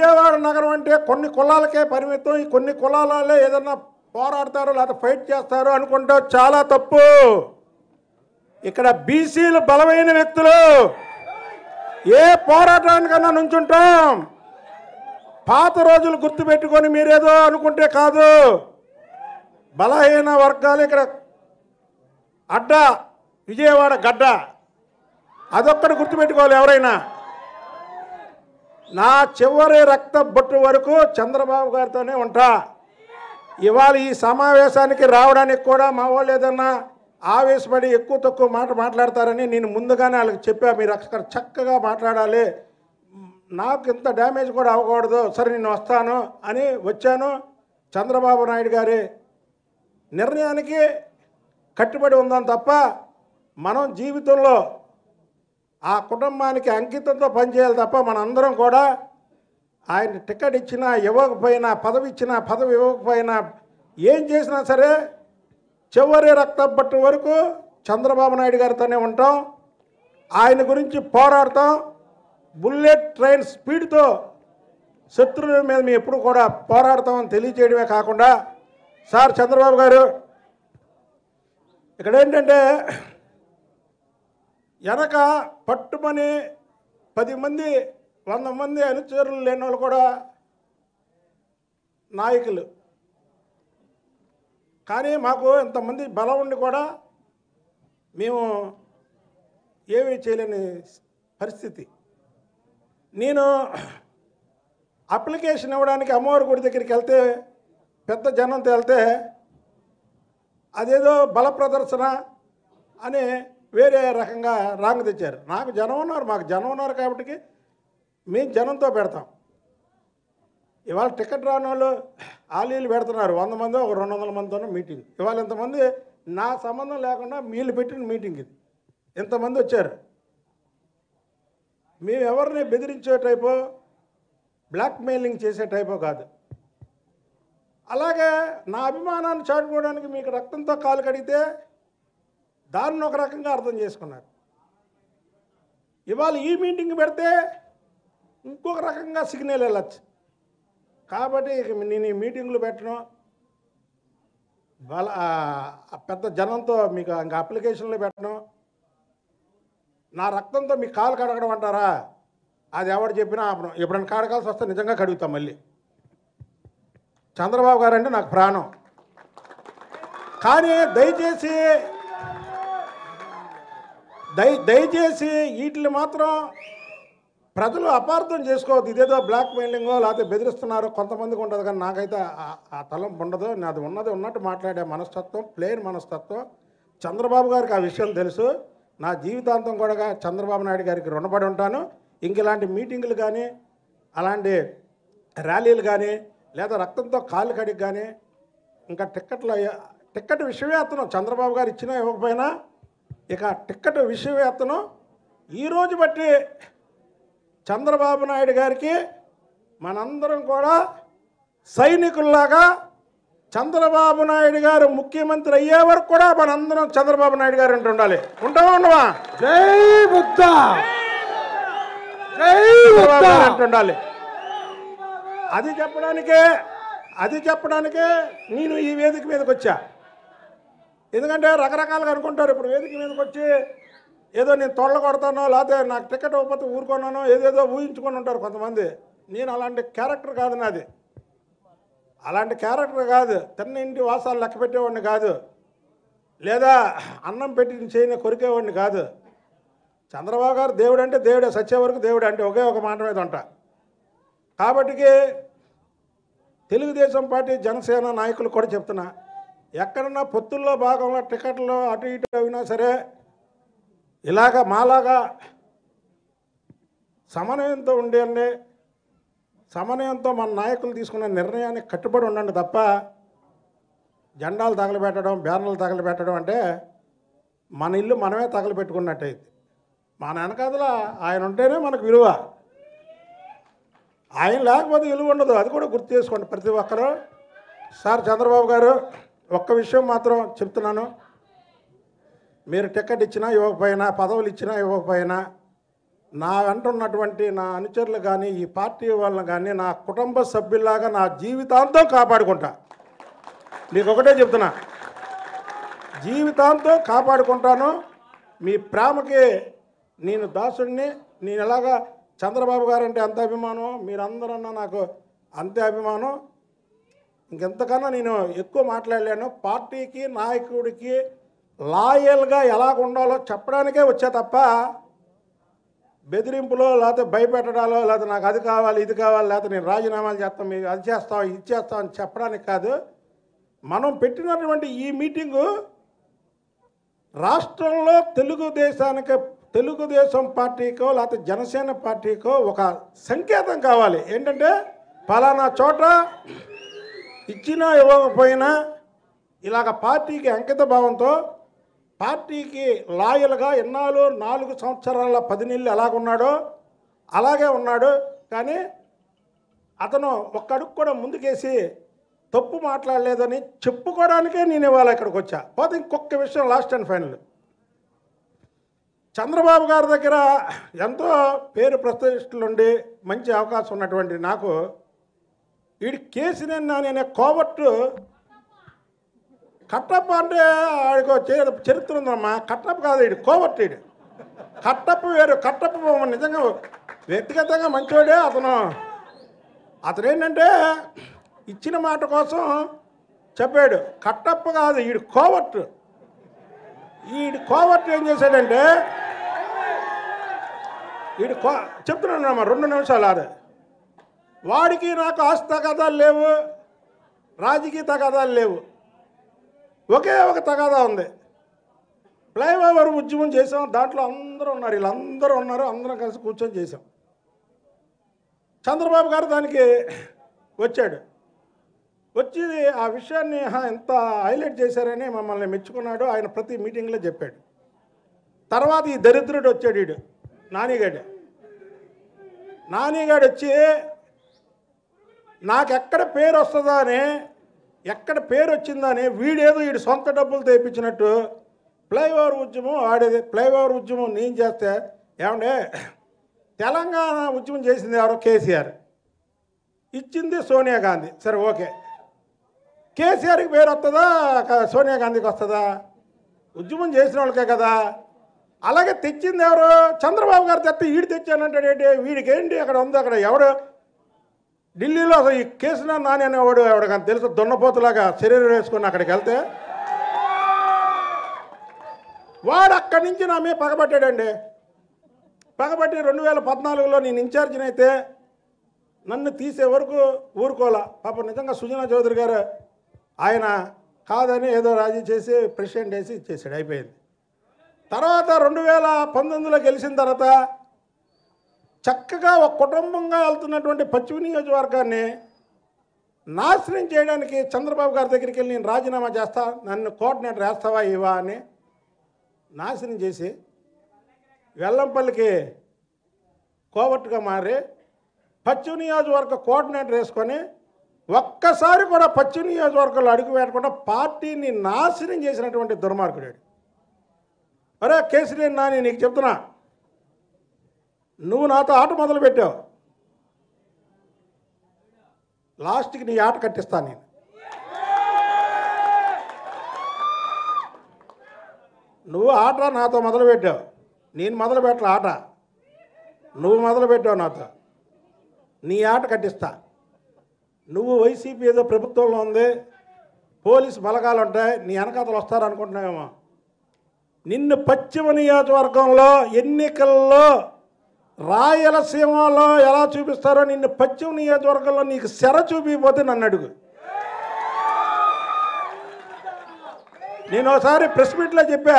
విజయవాడ నగరం అంటే కొన్ని కులాలకే పరిమితం ఈ కొన్ని కులాలే ఏదన్నా పోరాడతారు లేకపోతే ఫైట్ చేస్తారు అనుకుంటే చాలా తప్పు ఇక్కడ బీసీలు బలమైన వ్యక్తులు ఏ పోరాటానికన్నా నుంచుంటాం పాత రోజులు గుర్తుపెట్టుకొని మీరేదో అనుకుంటే కాదు బలహీన వర్గాలు ఇక్కడ అడ్డ విజయవాడ గడ్డ అదొక్కటి గుర్తుపెట్టుకోవాలి ఎవరైనా నా చివరి రక్త బొట్టు వరకు చంద్రబాబు గారితోనే ఉంటా ఇవాళ ఈ సమావేశానికి రావడానికి కూడా మా వాళ్ళు ఏదన్నా ఆవేశపడి ఎక్కువ తక్కువ మాట మాట్లాడతారని నేను ముందుగానే వాళ్ళకి చెప్పా మీరు అక్కడ చక్కగా మాట్లాడాలి నాకు ఇంత డ్యామేజ్ కూడా అవ్వకూడదు సరే నేను వస్తాను అని వచ్చాను చంద్రబాబు నాయుడు గారి నిర్ణయానికి కట్టుబడి ఉందాం తప్ప మనం జీవితంలో ఆ కుటుంబానికి అంకితంతో పనిచేయాలి తప్ప మనందరం కూడా ఆయన టికెట్ ఇచ్చినా ఇవ్వకపోయినా పదవి ఇచ్చినా పదవి ఇవ్వకపోయినా ఏం చేసినా సరే చివరి రక్తపట్టు వరకు చంద్రబాబు నాయుడు గారితోనే ఉంటాం ఆయన గురించి పోరాడతాం బుల్లెట్ ట్రైన్ స్పీడ్తో శత్రువుల మీద మేము ఎప్పుడు కూడా పోరాడతామని తెలియచేయడమే కాకుండా సార్ చంద్రబాబు గారు ఇక్కడ ఏంటంటే వెనక పట్టుమని పది మంది వంద మంది అనుచరులు లేని వాళ్ళు కూడా నాయకులు కానీ మాకు ఇంతమంది బలం ఉండి కూడా మేము ఏమీ చేయలేని పరిస్థితి నేను అప్లికేషన్ ఇవ్వడానికి అమ్మవారి గుడి దగ్గరికి వెళ్తే పెద్ద జనంతో వెళ్తే అదేదో బల ప్రదర్శన అని వేరే రకంగా రాంగ్ తెచ్చారు నాకు జనం ఉన్నారు మాకు జనం ఉన్నారు కాబట్టి మేము జనంతో పెడతాం ఇవాళ టికెట్ రాని వాళ్ళు ఆలీలు పెడుతున్నారు వంద మంది ఒక రెండు వందల మందితోనే మీటింగ్ ఇవాళ ఇంతమంది నా సంబంధం లేకుండా వీళ్ళు పెట్టిన మీటింగ్ ఇది ఇంతమంది వచ్చారు మేము ఎవరిని బెదిరించే టైపో బ్లాక్మెయిలింగ్ చేసే టైపో కాదు అలాగే నా అభిమానాన్ని చాటుకోవడానికి మీకు రక్తంతో కాలు కడిగితే దాన్ని ఒక రకంగా అర్థం చేసుకున్నారు ఇవాళ ఈ మీటింగ్ పెడితే ఇంకొక రకంగా సిగ్నల్ వెళ్ళచ్చు కాబట్టి ఇక నేను ఈ మీటింగ్లు పెట్టడం బల ఆ పెద్ద జనంతో మీకు ఇంకా అప్లికేషన్లు పెట్టడం నా రక్తంతో మీ కాలు కడగడం అంటారా అది ఎవరు చెప్పినా ఆపడం ఎప్పుడైనా కడగాల్సి వస్తే నిజంగా కడుగుతాం మళ్ళీ చంద్రబాబు గారు అంటే నాకు ప్రాణం కానీ దయచేసి దయ దయచేసి వీటిని మాత్రం ప్రజలు అపార్థం చేసుకోవద్దు ఇదేదో బ్లాక్ మెయిలింగో లేకపోతే బెదిరిస్తున్నారు కొంతమందికి ఉంటుంది కానీ నాకైతే ఆ- ఆ తలం ఉండదు నాది ఉన్నది ఉన్నట్టు మాట్లాడే మనస్తత్వం ప్లేన్ మనస్తత్వం చంద్రబాబు గారికి ఆ విషయం తెలుసు నా జీవితాంతం కూడా చంద్రబాబు నాయుడు గారికి రుణపడి ఉంటాను ఇంక ఇలాంటి మీటింగులు కానీ అలాంటి ర్యాలీలు కానీ లేదా రక్తంతో కాళ్ళు కడిగి కానీ ఇంకా టిక్కెట్లు అయ్యా టిక్కెట్ విషయమే అతను చంద్రబాబు గారు ఇచ్చినా ఇవ్వకపోయినా ఇక టిక్కెట్ విషయమే అతను ఈరోజు బట్టి చంద్రబాబు నాయుడు గారికి మనందరం కూడా సైనికుల్లాగా చంద్రబాబు నాయుడు గారు ముఖ్యమంత్రి అయ్యే వరకు కూడా మనందరం చంద్రబాబు నాయుడు గారు అంటూ ఉండాలి ఉంటావా ఉండవా జై బుద్ధ జై చంద్రబాబు బుద్ధ గారు అంటూ ఉండాలి అది చెప్పడానికే అది చెప్పడానికే నేను ఈ వేదిక మీదకి వచ్చా ఎందుకంటే రకరకాలుగా అనుకుంటారు ఇప్పుడు వేదిక మీదకి వచ్చి ఏదో నేను తొళ్ళ కొడతానో లేకపోతే నాకు టికెట్ ఇవ్వకపోతే ఊరుకున్నానో ఏదేదో ఊహించుకొని ఉంటారు కొంతమంది నేను అలాంటి క్యారెక్టర్ కాదు నాది అలాంటి క్యారెక్టర్ కాదు తిన్న ఇంటి వాసాలు లెక్క పెట్టేవాడిని కాదు లేదా అన్నం పెట్టి చేయని కొరికేవాడిని కాదు చంద్రబాబు గారు దేవుడు అంటే దేవుడే సచ్చే వరకు దేవుడు అంటే ఒకే ఒక మాట మీద ఉంటా కాబట్టికి తెలుగుదేశం పార్టీ జనసేన నాయకులు కూడా చెప్తున్నా ఎక్కడన్నా పొత్తుల్లో భాగంలో టికెట్లు అటు ఇటు అయినా సరే ఇలాగ మాలాగా సమన్వయంతో ఉండండి సమన్వయంతో మన నాయకులు తీసుకున్న నిర్ణయానికి కట్టుబడి ఉండండి తప్ప జెండాలు తగలబెట్టడం బ్యానర్లు తగలబెట్టడం అంటే మన ఇల్లు మనమే తగలబెట్టుకున్నట్టయితే మన వెనకాదల ఆయన ఉంటేనే మనకు విలువ ఆయన లేకపోతే విలువ ఉండదు అది కూడా గుర్తు చేసుకోండి ప్రతి ఒక్కరూ సార్ చంద్రబాబు గారు ఒక్క విషయం మాత్రం చెప్తున్నాను మీరు టికెట్ ఇచ్చినా ఇవ్వకపోయినా పదవులు ఇచ్చినా ఇవ్వకపోయినా నా వెంట ఉన్నటువంటి నా అనుచరులు కానీ ఈ పార్టీ వాళ్ళని కానీ నా కుటుంబ సభ్యుల్లాగా నా జీవితాంతం కాపాడుకుంటా నీకు ఒకటే చెప్తున్నా జీవితాంతం కాపాడుకుంటాను మీ ప్రేమకి నేను దాసుడిని నేను ఎలాగా చంద్రబాబు గారు అంటే అంత అభిమానం మీరందరన్నా నాకు అంతే అభిమానం ఇంకెంతకన్నా నేను ఎక్కువ మాట్లాడలేను పార్టీకి నాయకుడికి లాయల్గా ఎలా ఉండాలో చెప్పడానికే వచ్చా తప్ప బెదిరింపులో లేకపోతే భయపెట్టడాలో లేకపోతే నాకు అది కావాలి ఇది కావాలి లేకపోతే నేను రాజీనామాలు చేస్తాం మీరు అది చేస్తాం ఇది చేస్తాం అని చెప్పడానికి కాదు మనం పెట్టినటువంటి ఈ మీటింగు రాష్ట్రంలో తెలుగుదేశానికి తెలుగుదేశం పార్టీకో లేకపోతే జనసేన పార్టీకో ఒక సంకేతం కావాలి ఏంటంటే పలానా చోట ఇచ్చినా ఇవ్వకపోయినా ఇలాగ పార్టీకి అంకిత భావంతో పార్టీకి లాయల్గా ఎన్నాళ్ళు నాలుగు సంవత్సరాల పది నెలలు ఎలాగున్నాడో అలాగే ఉన్నాడు కానీ అతను ఒక్క అడుగు కూడా ముందుకేసి తప్పు మాట్లాడలేదని చెప్పుకోవడానికే నేను ఇవాళ ఇక్కడికి వచ్చా పోతే ఇంకొక విషయం లాస్ట్ అండ్ ఫైనల్ చంద్రబాబు గారి దగ్గర ఎంతో పేరు ప్రతిష్టలుండి మంచి అవకాశం ఉన్నటువంటి నాకు వీడి కేసీఆర్ నాని అనే కోవట్టు కట్టప్ప అంటే ఆడికి ఒక చే- చరిత్ర ఉందమ్మా కట్టప్ప కాదు వీడు కోవట్టు వీడు కట్టప్ప వేరు కట్టప్ప నిజంగా వ్యక్తిగతంగా మంచివాడే అతను అతను ఏంటంటే ఇచ్చిన మాట కోసం చెప్పాడు కట్టప్ప కాదు వీడు కోవట్టు వీడి కోవట్టు ఏం చేశాడంటే వీడు కో చెప్తున్నాను రెండు నిమిషాలు ఆడు వాడికి నాకు ఆస్తి తగాదాలు లేవు రాజకీయ తగాదాలు లేవు ఒకే ఒక తగాదా ఉంది ఫ్లైఓవర్ ఉద్యమం చేసాం దాంట్లో అందరూ ఉన్నారు వీళ్ళందరూ ఉన్నారు అందరం కలిసి కూర్చొని చేసాం చంద్రబాబు గారు దానికి వచ్చాడు వచ్చి ఆ విషయాన్ని "హా, ఎంత హైలైట్ చేశారని మమ్మల్ని మెచ్చుకున్నాడు ఆయన ప్రతి మీటింగ్లో చెప్పాడు తర్వాత ఈ దరిద్రుడు వచ్చాడు వీడు నానిగాడు నానిగాడు వచ్చి నాకెక్కడ పేరు వస్తుందా అని ఎక్కడ పేరు వచ్చిందని వీడేదో వీడు సొంత డబ్బులు తెప్పించినట్టు ఫ్లైఓవర్ ఉద్యమం ఆడేది ఫ్లైఓవర్ ఉద్యమం నేను చేస్తే ఏమండే తెలంగాణ ఉద్యమం చేసింది ఎవరో కేసీఆర్ ఇచ్చింది సోనియా గాంధీ సరే ఓకే కేసీఆర్కి పేరు వస్తుందా క- సోనియా గాంధీకి వస్తుందా ఉద్యమం చేసిన వాళ్ళకే కదా అలాగే తెచ్చింది ఎవరు చంద్రబాబు గారు తెస్తే వీడు తెచ్చానంటాడు ఏంటి వీడికి ఏంటి అక్కడ ఉంది అక్కడ ఎవడు ఢిల్లీలో అసలు ఈ కేసున నాని అనేవాడు ఎవడికని తెలుసు దున్నపోతులాగా శరీరం వేసుకొని అక్కడికి వెళ్తే వాడు అక్కడి నుంచి నా మీద పగబట్టాడండి పగబట్టి రెండు వేల పద్నాలుగులో నేను ఇన్ఛార్జిని అయితే నన్ను తీసే వరకు ఊరుకోలా పాప నిజంగా సుజనా చౌదరి గారు ఆయన కాదని ఏదో రాజీ చేసి ప్రెసిడెంట్ వేసి ఇచ్చేసాడు అయిపోయింది తర్వాత రెండు వేల పంతొమ్మిదిలో గెలిచిన తర్వాత చక్కగా ఒక కుటుంబంగా వెళ్తున్నటువంటి పశ్చిమ నియోజకవర్గాన్ని నాశనం చేయడానికి చంద్రబాబు గారి దగ్గరికి వెళ్ళి నేను రాజీనామా చేస్తా నన్ను కోఆర్డినేటర్ వేస్తావా ఇవా అని నాశనం చేసి వెల్లంపల్లికి కోవట్టుగా మారి పశ్చిమ నియోజకవర్గ కోఆర్డినేటర్ వేసుకొని ఒక్కసారి కూడా పశ్చిమ నియోజకవర్గంలో అడుగు పెట్టకుండా పార్టీని నాశనం చేసినటువంటి దుర్మార్గుడు వీడు. అరే కేసీఆర్ నాని నీకు చెప్తున్నా నువ్వు నాతో ఆట మొదలు పెట్టావు లాస్ట్కి నీ ఆట కట్టిస్తాను నేను నువ్వు ఆట నాతో మొదలు పెట్టావు నేను మొదలు పెట్టలే ఆట నువ్వు మొదలు పెట్టావు నాతో నీ ఆట కట్టిస్తా నువ్వు వైసీపీ ఏదో ప్రభుత్వంలో ఉంది పోలీసు బలగాలు ఉంటాయి నీ వెనకాతలు వస్తారనుకుంటున్నావేమో నిన్ను పశ్చిమ నియోజకవర్గంలో ఎన్నికల్లో రాయలసీమలో ఎలా చూపిస్తారో నిన్ను పశ్చిమ నియోజకవర్గంలో నీకు శర చూపిపోతే నన్ను అడుగు నేను ఒకసారి ప్రెస్ మీట్లో చెప్పా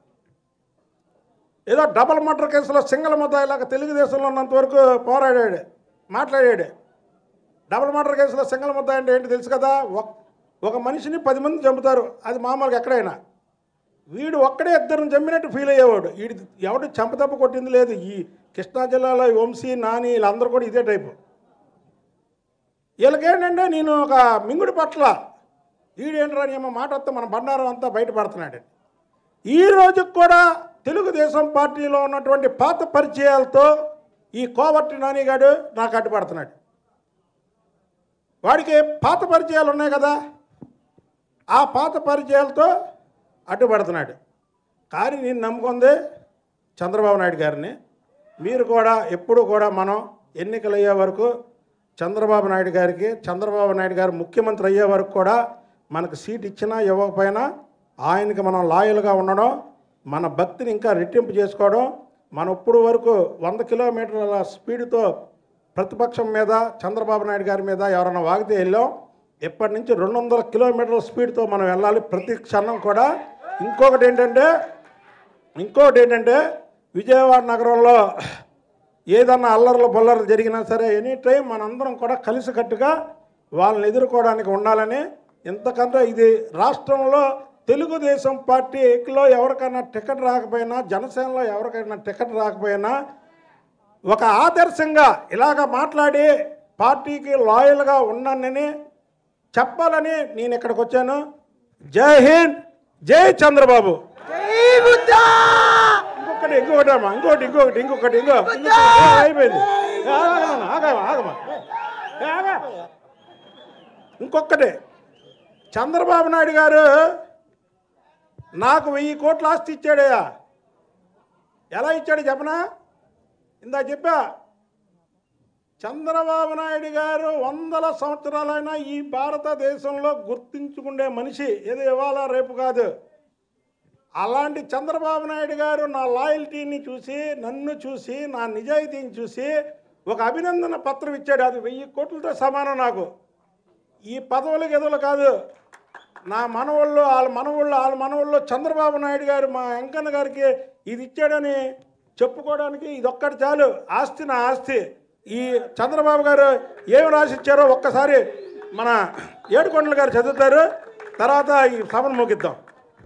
ఏదో డబల్ మర్డర్ కేసులో సింగల్ ముద్దాయిలాగా తెలుగుదేశంలో ఉన్నంత వరకు పోరాడాడు మాట్లాడాడు డబల్ మర్డర్ కేసులో సింగల్ ముద్దాయి అంటే ఏంటి తెలుసు కదా ఒక- ఒక మనిషిని పది మంది చంపుతారు అది మామూలుగా ఎక్కడైనా వీడు ఒక్కడే ఇద్దరిని చంపినట్టు ఫీల్ అయ్యేవాడు వీడి ఎవడు చంపతప్ప కొట్టింది లేదు ఈ కృష్ణా జిల్లాలో ఈ వంశీ నాని వీళ్ళందరూ కూడా ఇదే టైపు వీళ్ళకేంటంటే నేను ఒక మింగుడు పట్ల వీడేంట్రా నీ అమ్మ మాట వస్తే మన బండారం అంతా బయటపడుతున్నాడు ఈ రోజుకి కూడా తెలుగుదేశం పార్టీలో ఉన్నటువంటి పాత పరిచయాలతో ఈ కోవట్టి నానిగాడు నాకు అడ్డుపడుతున్నాడు వాడికి పాత పరిచయాలు ఉన్నాయి కదా ఆ పాత పరిచయాలతో అడ్డుపడుతున్నాడు కానీ నేను నమ్ముకుంది చంద్రబాబు నాయుడు గారిని మీరు కూడా ఎప్పుడు కూడా మనం ఎన్నికలు అయ్యే వరకు చంద్రబాబు నాయుడు గారికి చంద్రబాబు నాయుడు గారు ముఖ్యమంత్రి అయ్యే వరకు కూడా మనకు సీట్ ఇచ్చినా ఇవ్వకపోయినా ఆయనకి మనం లాయల్గా ఉండడం మన భక్తిని ఇంకా రెట్టింపు చేసుకోవడం మనం ఇప్పుడు వరకు వంద కిలోమీటర్ల స్పీడ్తో ప్రతిపక్షం మీద చంద్రబాబు నాయుడు గారి మీద ఎవరైనా వాగితే వెళ్ళాం ఇప్పటి నుంచి రెండు వందల కిలోమీటర్ల స్పీడ్తో మనం వెళ్ళాలి ప్రతి క్షణం కూడా ఇంకొకటి ఏంటంటే ఇంకోటి ఏంటంటే విజయవాడ నగరంలో ఏదన్నా అల్లర్లు బొల్లర్లు జరిగినా సరే ఎనీ టైం మనందరం కూడా కలిసికట్టుగా వాళ్ళని ఎదుర్కోవడానికి ఉండాలని ఇంతకంటే ఇది రాష్ట్రంలో తెలుగుదేశం పార్టీలో ఎవరికైనా టికెట్ రాకపోయినా జనసేనలో ఎవరికైనా టికెట్ రాకపోయినా ఒక ఆదర్శంగా ఇలాగ మాట్లాడి పార్టీకి లాయల్గా ఉన్నానని చెప్పాలని నేను ఇక్కడికి వచ్చాను జై హింద్ జై చంద్రబాబు ఇంకొకటి ఇంకొకటి అమ్మా ఇంకొకటి ఇంకొకటి ఇంకొకటి ఇంకో ఇంకొకటి. ఏ, అయిపోయింది ఏ, ఆగమ్మా, ఆగమ్మా, ఆగమ్మా. ఏ, ఆగా. ఇంకొకటి చంద్రబాబు నాయుడు గారు నాకు వెయ్యి కోట్ల ఆస్తి ఇచ్చాడయ్యా ఎలా ఇచ్చాడు చెప్పనా ఇందా చెప్పా చంద్రబాబు నాయుడు గారు వందల సంవత్సరాలైనా ఈ భారతదేశంలో గుర్తించుకునే మనిషి ఏదో ఇవాళ రేపు కాదు అలాంటి చంద్రబాబు నాయుడు గారు నా లాయల్టీని చూసి నన్ను చూసి నా నిజాయితీని చూసి ఒక అభినందన పత్రం ఇచ్చాడు అది వెయ్యి కోట్లతో సమానం నాకు ఈ పదవులకు ఎదులు కాదు నా మనవాళ్ళు వాళ్ళ మనవాళ్ళు వాళ్ళ మనవాళ్ళు చంద్రబాబు నాయుడు గారు మా వెంకన్న గారికి ఇది ఇచ్చాడని చెప్పుకోవడానికి ఇది ఒక్కటి చాలు ఆస్తి నా ఆస్తి ఈ చంద్రబాబు గారు ఏమి రాసి ఇచ్చారో ఒక్కసారి మన ఏడుకొండల గారు చదువుతారు తర్వాత ఈ సభను ముగిద్దాం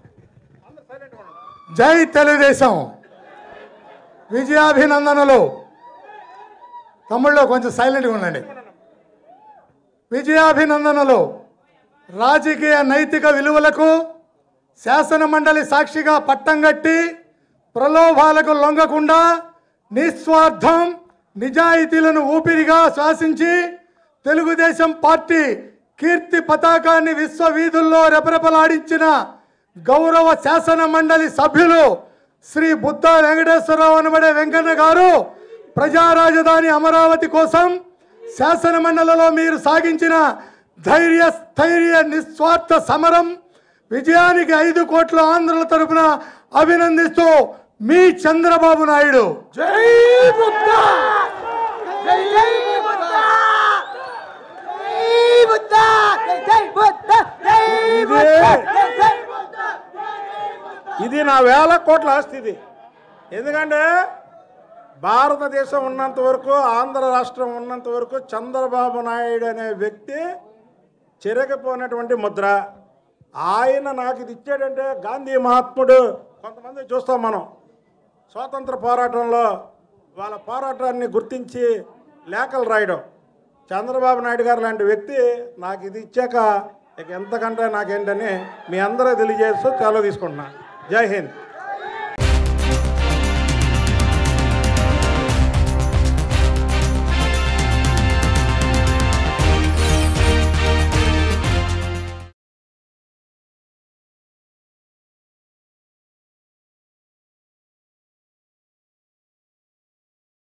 జై తెలుగుదేశం విజయాభినందనలు తమ్ముళ్ళు కొంచెం సైలెంట్గా ఉండండి విజయాభినందనలు రాజకీయ నైతిక విలువలకు శాసన మండలి సాక్షిగా పట్టం కట్టి ప్రలోభాలకు లొంగకుండా నిస్వార్థం నిజాయితీలను ఊపిరిగా శ్వాసించి తెలుగుదేశం పార్టీ కీర్తి పతాకాన్ని విశ్వవీధుల్లో రెపరెపలాడించిన గౌరవ శాసన మండలి సభ్యులు శ్రీ బుద్ధ వెంకటేశ్వరరావు అనబడే వెంకన్న గారు ప్రజా రాజధాని అమరావతి కోసం శాసన మండలిలో మీరు సాగించిన ధైర్య స్థైర్య నిస్వార్థ సమరం విజయానికి ఐదు కోట్ల ఆంధ్రుల తరపున అభినందిస్తూ మీ చంద్రబాబు నాయుడు జై బుద్ధ జై జై బుద్ధ జై బుద్ధ జై జై బుద్ధ జై బుద్ధ జై జై బుద్ధ ఇది నా వేల కోట్ల ఆస్తి ఇది ఎందుకంటే భారతదేశం ఉన్నంత వరకు ఆంధ్ర రాష్ట్రం ఉన్నంత వరకు చంద్రబాబు నాయుడు అనే వ్యక్తి చెరగపోయినటువంటి ముద్ర ఆయన నాకు ఇది ఇచ్చాడంటే గాంధీ మహాత్ముడు కొంతమంది చూస్తాం మనం స్వాతంత్ర పోరాటంలో వాళ్ళ పోరాటాన్ని గుర్తించి లేఖలు రాయడం చంద్రబాబు నాయుడు గారు లాంటి వ్యక్తి నాకు ఇది ఇచ్చాక ఇక ఎంతకంటే నాకేంటని మీ అందరూ తెలియజేస్తూ సెలవు తీసుకుంటున్నా జై హింద్